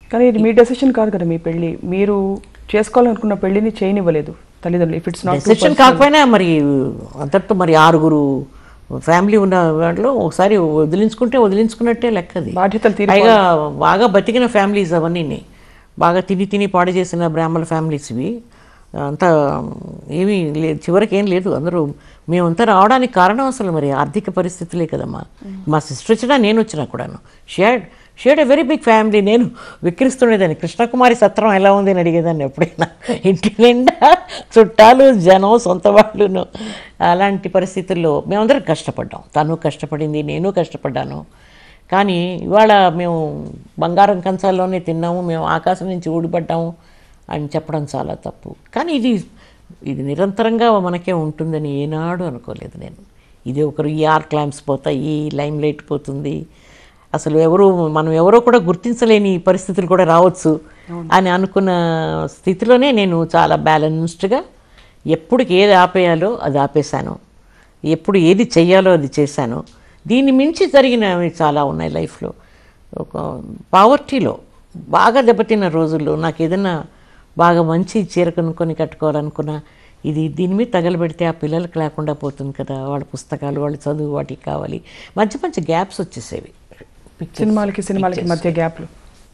కానీ ఇది మీ డెసిషన్ కాదు కదా మీ పెళ్లి మీరు చేసుకోవాలనుకున్న పెళ్లిని చేయనివ్వలేదు తల్లిదండ్రులు ఇఫ్ ఇట్స్ నాట్ డెసిషన్ కాకపోయినా మరి అంతటితో మరి ఆరుగురు ఫ్యామిలీ ఉన్న వాటిలో ఒకసారి వదిలించుకుంటే వదిలించుకున్నట్టే లెక్కది బాధ్యతలు తీరి పైగా బాగా బతికిన ఫ్యామిలీస్ అవన్నీ బాగా తిని తిని పాడు చేసిన బ్రాహ్మణ ఫ్యామిలీస్ ఇవి అంతా ఏమీ లేదు చివరికి ఏం లేదు అందరూ మేమంతా రావడానికి కారణం అసలు మరి ఆర్థిక పరిస్థితులే కదమ్మా మా సిస్టర్ వచ్చినా నేను వచ్చినా కూడాను she'd she'd a very big family నేను విక్రిస్తుండేదాన్ని కృష్ణకుమారి సత్రం ఎలా ఉంది అని అడిగేదాన్ని ఎప్పుడైనా ఇంటి నిండా చుట్టాలు జనం సొంత వాళ్ళును అలాంటి పరిస్థితుల్లో మేమందరం కష్టపడ్డాం తను కష్టపడింది నేను కష్టపడ్డాను కానీ ఇవాళ మేము బంగారం కంచాల్లోనే తిన్నాము మేము ఆకాశం నుంచి ఊడిపడ్డాము అని చెప్పడం చాలా తప్పు కానీ ఇది ఇది నిరంతరంగా మనకే ఉంటుందని ఏనాడు అనుకోలేదు నేను ఇది ఒకరు ఈ ఆర్ క్లాంప్స్ పోతాయి లైమ్ లైట్ పోతుంది అసలు ఎవరు మనం ఎవరో కూడా గుర్తించలేని పరిస్థితులు కూడా రావచ్చు అని అనుకున్న స్థితిలోనే నేను చాలా బ్యాలెన్స్డ్గా ఎప్పటికి ఏది ఆపేయాలో అది ఆపేశాను ఎప్పుడు ఏది చెయ్యాలో అది చేశాను దీన్ని మించి జరిగినవి చాలా ఉన్నాయి లైఫ్లో ఒక పావర్టీలో బాగా దెబ్బతిన్న రోజుల్లో నాకు ఏదైనా బాగా మంచి చీర కొనుక్కొని కట్టుకోవాలనుకున్నా ఇది దీని మీద తగలబెడితే ఆ పిల్లలకు లేకుండా పోతుంది కదా వాళ్ళ పుస్తకాలు వాళ్ళ చదువు వాటికి కావాలి మంచి మంచి గ్యాప్స్ వచ్చేసేవి సినిమాలకి సినిమాలకి మధ్య గ్యాప్లు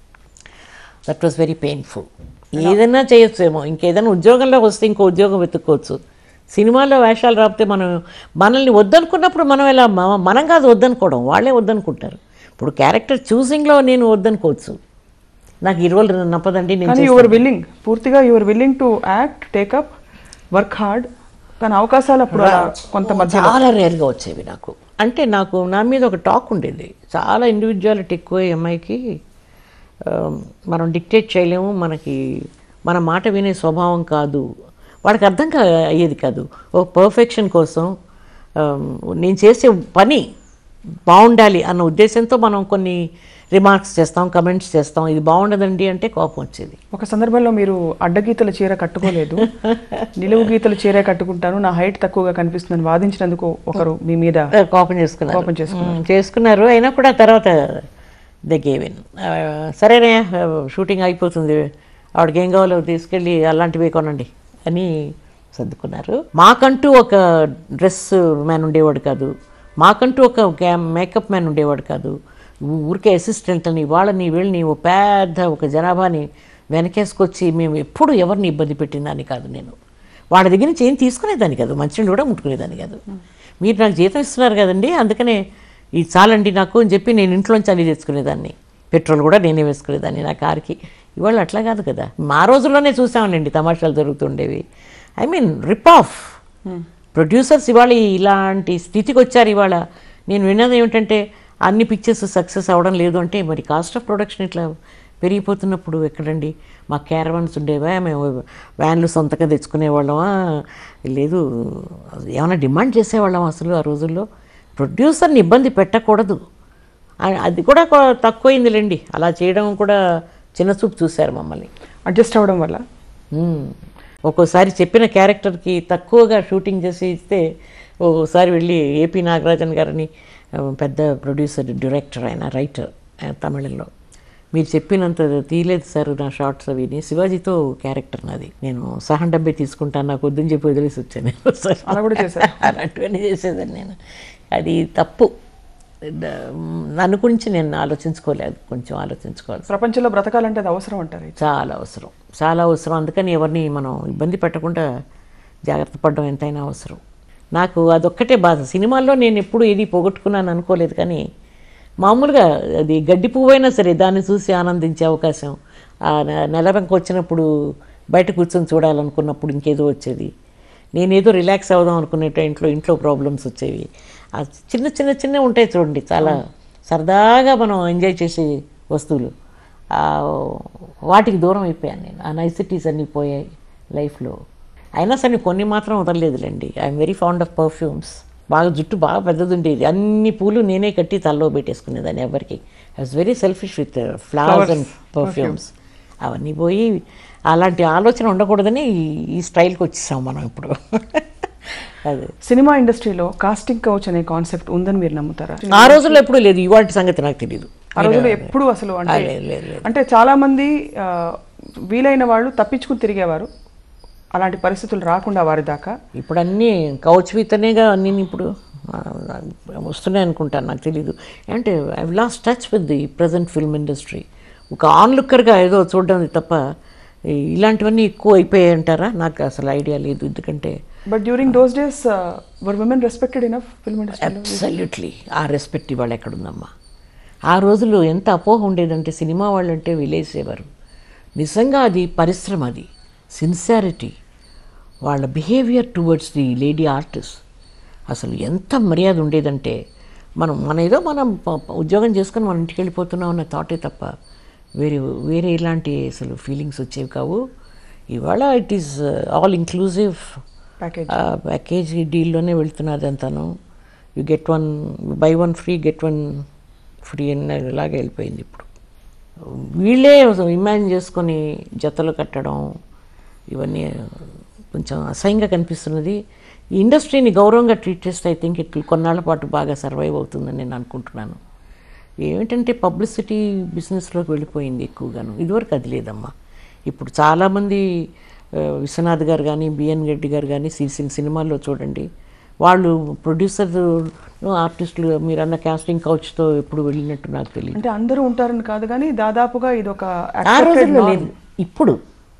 దట్ వాస్ వెరీ పెయిన్ఫుల్ ఏదైనా చేయొచ్చేమో ఇంకేదైనా ఉద్యోగంలో వస్తే ఇంకో ఉద్యోగం వెతుక్కోవచ్చు సినిమాల్లో వేషాలు రాపితే మనం మనల్ని వద్దనుకున్నప్పుడు మనం ఎలా మ- మనం కాదు వద్దనుకోవడం వాళ్ళే వద్దనుకుంటారు ఇప్పుడు క్యారెక్టర్ చూసింగ్లో నేను వద్దనుకోవచ్చు నాకు ఈ రోజు నప్పదండి నేను కానీ యువర్ విల్లింగ్ పూర్తిగా your willing to act take up work hard కానీ అవకాశాలు అప్పుడు అలా కొంత మధ్య చాలా రేర్గా వచ్చేవి నాకు అంటే నాకు నా మీద ఒక టాక్ ఉండేది చాలా ఇండివిజువాలిటీ ఎక్కువ ఈ అమ్మాయికి ఆ, మనం డిక్టేట్ చేయలేము మనకి మన మాట వినే స్వభావం కాదు వాడికి అర్థం కా అయ్యేది కాదు ఒక పర్ఫెక్షన్ కోసం ఆ, నేను చేసే పని బాగుండాలి అన్న ఉద్దేశంతో మనం కొన్ని రిమార్క్స్ చేస్తాం కమెంట్స్ చేస్తాం ఇది బాగుండదండి అంటే కోపం వచ్చేది ఒక సందర్భంలో మీరు అడ్డగీతల చీర కట్టుకోలేదు నిలువు గీతల చీర కట్టుకుంటాను నా హైట్ తక్కువగా కనిపిస్తుందని వాదించినందుకు ఒకరు మీ మీద కోపం చేసుకున్నారు కోపం చేసుకున్నారు. మ్మ్, చేసుకున్నారు అయినా కూడా తర్వాత ద గేవిన్ సరేనే షూటింగ్ అయిపోతుంది ఆవిడకి ఏం కావాలో తీసుకెళ్ళి అలాంటివి కొనండి అని సర్దుకున్నారు మాకంటూ ఒక డ్రెస్ మ్యాన్ ఉండేవాడు కాదు మాకంటూ ఒక మేకప్ మ్యాన్ ఉండేవాడు కాదు ఊరికే అసిస్టెంట్ అని వాళ్ళని వీళ్ళని ఓ పెద్ద ఒక జనాభాని వెనకేసుకొచ్చి మేము ఎప్పుడు ఎవరిని ఇబ్బంది పెట్టిందని కాదు నేను వాళ్ళ దగ్గర నుంచి ఏం తీసుకునేదాన్ని కాదు మంచినీళ్ళు కూడా ముట్టుకునేదాన్ని కాదు మీరు నాకు జీతం ఇస్తున్నారు కదండి అందుకనే ఇది చాలండి నాకు అని చెప్పి నేను ఇంట్లోంచి అన్ని తెచ్చుకునేదాన్ని పెట్రోల్ కూడా నేనే వేసుకునేదాన్ని నా కార్కి ఇవాళ అట్లా కాదు కదా మా రోజుల్లోనే చూసామండి తమాషాలు జరుగుతుండేవి I mean rip off producers ఇవాళ ఇలాంటి స్థితికి వచ్చారు ఇవాళ నేను విన్నది ఏమిటంటే అన్ని పిక్చర్స్ సక్సెస్ అవ్వడం లేదు అంటే మరి కాస్ట్ ఆఫ్ ప్రొడక్షన్ ఇట్లా పెరిగిపోతున్నప్పుడు ఎక్కడండి మా క్యారవన్స్ ఉండేవా మేము వ్యాన్లు సొంతంగా తెచ్చుకునేవాళ్ళమా లేదు ఏమైనా డిమాండ్ చేసేవాళ్ళం అసలు ఆ రోజుల్లో ప్రొడ్యూసర్ని ఇబ్బంది పెట్టకూడదు ఆ- అది కూడా కొ- తక్కువైందిలేండి అలా చేయడం కూడా చిన్న చూపు చూశారు మమ్మల్ని అడ్జస్ట్ అవ్వడం వల్ల మ్మ్. ఒక్కోసారి చెప్పిన క్యారెక్టర్కి తక్కువగా షూటింగ్ చేసి ఇస్తే ఒక్కోసారి వెళ్ళి ఏపీ నాగరాజన్ గారిని ఆ, పెద్ద ప్రొడ్యూసర్ డైరెక్టర్ ఆయన రైటర్ తమిళంలో మీరు చెప్పినంత తీయలేదు సార్ నా షార్ట్స్ అవిని శివాజీతో క్యారెక్టర్ నాది నేను సహన్ డబ్బే తీసుకుంటాను నాకు వద్దని చెప్పి వదిలేసి వచ్చాను నేను సార్ అలా కూడా చేశారు అలాంటివన్నీ చేసేదాన్ని నేను అది తప్పు ద- నన్ను గురించి నేను ఆలోచించుకోలేదు కొంచెం ఆలోచించుకోవాలి ప్రపంచంలో బ్రతకాలంటే అది అవసరం అంటారు చాలా అవసరం చాలా అవసరం అందుకని ఎవరిని మనం ఇబ్బంది పెట్టకుండా జాగ్రత్త పడడం ఎంతైనా అవసరం నాకు అదొక్కటే బాధ సినిమాల్లో నేను ఎప్పుడు ఏది పోగొట్టుకున్నాను అనుకోలేదు కానీ మామూలుగా అది గడ్డి పువ్వైనా సరే దాన్ని చూసి ఆనందించే అవకాశం ఆ నె- నెలవంక వచ్చినప్పుడు బయట కూర్చొని చూడాలనుకున్నప్పుడు ఇంకేదో వచ్చేది నేనేదో రిలాక్స్ అవుదాం అనుకునే ఇంట్లో ఇంట్లో ప్రాబ్లమ్స్ వచ్చేవి ఆ చిన్న చిన్న చిన్న ఉంటాయి చూడండి చాలా సరదాగా మనం ఎంజాయ్ చేసే వస్తువులు ఆ, వాటికి దూరం అయిపోయాను నేను ఆ నైసిటీస్ అన్నీ పోయాయి లైఫ్లో అయినా సరే కొన్ని మాత్రం వదలలేదులేండి I'm very fond of perfumes బాగా జుట్టు బాగా పెద్దది ఉండేది అన్ని పూలు నేనే కట్టి తలలో పెట్టేసుకునేదాన్ని ఎవరికి I was very selfish with flowers and perfumes అవన్నీ పోయి అలాంటి ఆలోచన ఉండకూడదని ఈ- ఈ స్టైల్కి వచ్చేసాం మనం ఇప్పుడు అదే సినిమా ఇండస్ట్రీలో కాస్టింగ్ కౌచ్ అనే కాన్సెప్ట్ ఉందని మీరు నమ్ముతారా ఆ రోజుల్లో ఎప్పుడూ లేదు ఇవాటి సంగతి నాకు తెలియదు ఆ రోజుల్లో ఎప్పుడు అసలు అంటే లేదు, లేదు, లేదు. అంటే చాలా మంది ఆ, వీలైన వాళ్ళు తప్పించుకుని తిరిగేవారు అలాంటి పరిస్థితులు రాకుండా వారి దాకా ఇప్పుడు అన్నీ కౌచ్ వితనేగా అన్నీ ఇప్పుడు ఆ, వస్తున్నాయి అనుకుంటాను నాకు తెలీదు అంటే I lost touch with the present film industry ఒక ఆన్లుక్కర్గా ఏదో చూడడం తప్ప ఈ- ఇలాంటివన్నీ ఎక్కువ అయిపోయాయి అంటారా నాకు అసలు ఐడియా లేదు ఎందుకంటే but during those days were women respected enough film industry absolutely ఆ రెస్పెక్ట్ ఇవాళ ఎక్కడుందమ్మా ఆ రోజుల్లో ఎంత అపోహ ఉండేదంటే సినిమా వాళ్ళంటే విలేసేవారు నిజంగా అది పరిశ్రమ అది సిన్సారిటీ వాళ్ళ behaviour towards the lady artist అసలు ఎంత మర్యాద ఉండేదంటే మనం మన ఏదో మనం ప- ప- ఉద్యోగం చేసుకొని మన ఇంటికి వెళ్ళిపోతున్నాం అన్న థాటే తప్ప వేరే వేరే ఇలాంటి అసలు ఫీలింగ్స్ వచ్చేవి కావు ఇవాళ it is all inclusive package package డీల్లోనే వెళ్తున్నది అంతాను you get one buy one free get one free లాగా వెళ్ళిపోయింది ఇప్పుడు వీళ్ళే ఇమాజిన్ చేసుకొని జతలు కట్టడం ఇవన్నీ కొంచెం అసహ్యంగా కనిపిస్తున్నది ఈ ఇండస్ట్రీని గౌరవంగా ట్రీట్ చేస్తే ఐ థింక్ ఇట్ కొన్నాళ్ళ పాటు బాగా సర్వైవ్ అవుతుందని నేను అనుకుంటున్నాను ఏమిటంటే పబ్లిసిటీ బిజినెస్లోకి వెళ్ళిపోయింది ఎక్కువగాను ఇదివరకు అది లేదమ్మా ఇప్పుడు చాలామంది ఆ, విశ్వనాథ్ గారు కానీ బిఎన్ రెడ్డి గారు కానీ తీసిన సినిమాల్లో చూడండి వాళ్ళు ప్రొడ్యూసర్ ఆర్టిస్టులు మీరు అన్న కాస్టింగ్ కౌచ్తో ఎప్పుడు వెళ్ళినట్టు నాకు తెలియదు అంటే అందరూ ఉంటారని కాదు కానీ దాదాపుగా ఇది ఒక ఆ రోజుల్లో లేదు ఇప్పుడు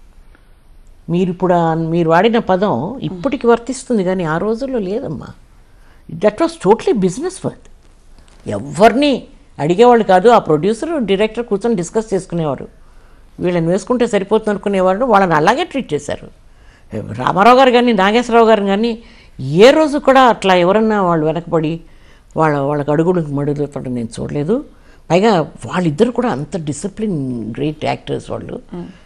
మీరు ఇప్పుడు ఆ- మీరు వాడిన పదం ఇప్పటికి వర్తిస్తుంది కానీ ఆ రోజుల్లో లేదమ్మా that was totally business work ఎవరిని అడిగేవాళ్ళు కాదు ఆ ప్రొడ్యూసర్ డైరెక్టర్ కూర్చొని డిస్కస్ చేసుకునేవారు వీళ్ళని వేసుకుంటే సరిపోతుంది అనుకునేవాళ్ళు వాళ్ళని అలాగే ట్రీట్ చేశారు రామారావు గారు కానీ నాగేశ్వరరావు గారు కానీ ఏ రోజు కూడా అట్లా ఎవరన్నా వాళ్ళు వెనకబడి వాళ్ళ వాళ్ళకి అడుగుడు మడుగులతో నేను చూడలేదు పైగా వాళ్ళిద్దరు కూడా అంత డిసిప్లిన్ గ్రేట్ యాక్టర్స్ వాళ్ళు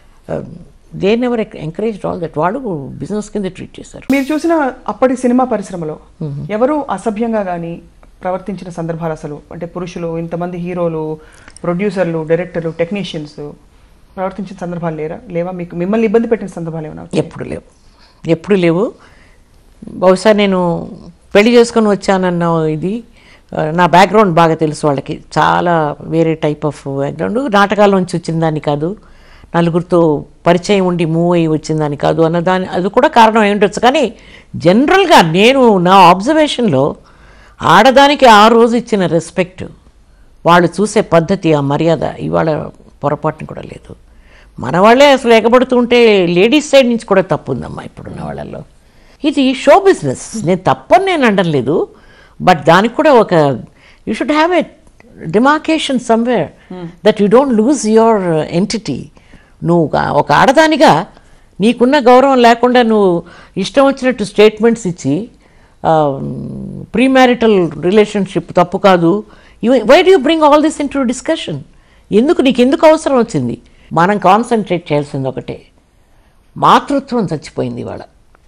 they never encourage all that వాళ్ళు బిజినెస్ కింద ట్రీట్ చేశారు మీరు చూసిన అప్పటి సినిమా పరిశ్రమలో ఎవరు అసభ్యంగా కానీ ప్రవర్తించిన సందర్భాలు అసలు అంటే పురుషులు ఇంతమంది హీరోలు ప్రొడ్యూసర్లు డైరెక్టర్లు టెక్నీషియన్స్ ప్రవర్తించిన సందర్భాలు లేరా లేవా మీకు మిమ్మల్ని ఇబ్బంది పెట్టిన సందర్భాలు ఏమైనా వచ్చాయా? ఎప్పుడు లేవు ఎప్పుడు లేవు బహుశా నేను పెళ్లి చేసుకొని వచ్చానన్న ఇది ఆ, నా బ్యాక్గ్రౌండ్ బాగా తెలుసు వాళ్ళకి చాలా వేరే టైప్ ఆఫ్ బ్యాక్గ్రౌండ్ నాటకాల నుంచి వచ్చిన దాన్ని కాదు నలుగురితో పరిచయం ఉండి మూవ్ అయ్యి వచ్చిన దాన్ని కాదు అన్న దాని అది కూడా కారణం అయి ఉండొచ్చు కానీ జనరల్గా నేను నా ఆబ్జర్వేషన్లో ఆడదానికి ఆ రోజు ఇచ్చిన రెస్పెక్ట్ వాళ్ళు చూసే పద్ధతి ఆ మర్యాద ఇవాళ పొరపాటున కూడా లేదు మన వాళ్ళే అసలు ఎగబడుతూ ఉంటే లేడీస్ సైడ్ నుంచి కూడా తప్పు ఉందమ్మా ఇప్పుడున్న వాళ్ళల్లో ఇది షో బిజినెస్ నేను తప్పని నేను అనడం లేదు బట్ దానికి కూడా ఒక you should have a demarcation somewhere that you don't lose your entity నువ్వు ఒక- ఒక ఆడదానిగా నీకున్న గౌరవం లేకుండా నువ్వు ఇష్టం వచ్చినట్టు స్టేట్మెంట్స్ ఇచ్చి ప్రీ మ్యారిటల్ రిలేషన్షిప్ తప్పు కాదు why do you bring all this into discussion ఎందుకు నీకు ఎందుకు అవసరం వచ్చింది మనం కాన్సన్ట్రేట్ చేయాల్సింది ఒకటే మాతృత్వం చచ్చిపోయింది ఇవాళ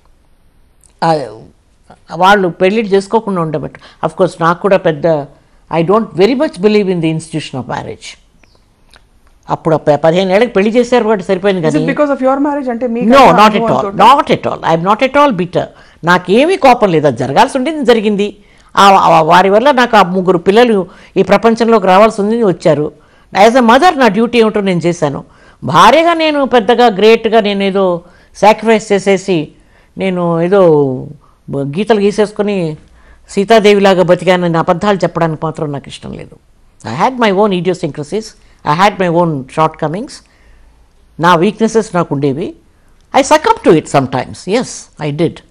ఆ, వాళ్ళు పెళ్ళిళ్ళు చేసుకోకుండా ఉండబట్టు అఫ్ కోర్స్ నాకు కూడా పెద్ద I don't very much believe in the institution of marriage అప్పుడు ఆ ప- పదిహేను ఏళ్ళకి పెళ్లి చేశారు వాటి సరిపోయింది Is కానీ it because of your marriage అంటే మీకు నో అయిన నాట్ ఎట్ ఆల్ అనుభవంతోటి? Not at all I'm not at all bitter నాకేమీ కోపం లేదు అది జరగాల్సి ఉండేది జరిగింది ఆ- ఆ వారి వల్ల నాకు ఆ ముగ్గురు పిల్లలు ఈ ప్రపంచంలోకి రావాల్సి ఉంది వచ్చారు యాజ్ అ మదర్ నా డ్యూటీ ఏమిటో నేను చేశాను భార్యగా నేను పెద్దగా గ్రేట్గా నేను ఏదో సాక్రిఫైస్ చేసేసి నేను ఏదో బ- గీతలు గీసేసుకొని సీతాదేవిలాగా బతికానని అబద్ధాలు చెప్పడానికి మాత్రం నాకు ఇష్టం లేదు I had my own idiosyncrasies I had my own shortcomings నా వీక్నెసెస్ నాకు ఉండేవి I succumb to it sometimes yes I did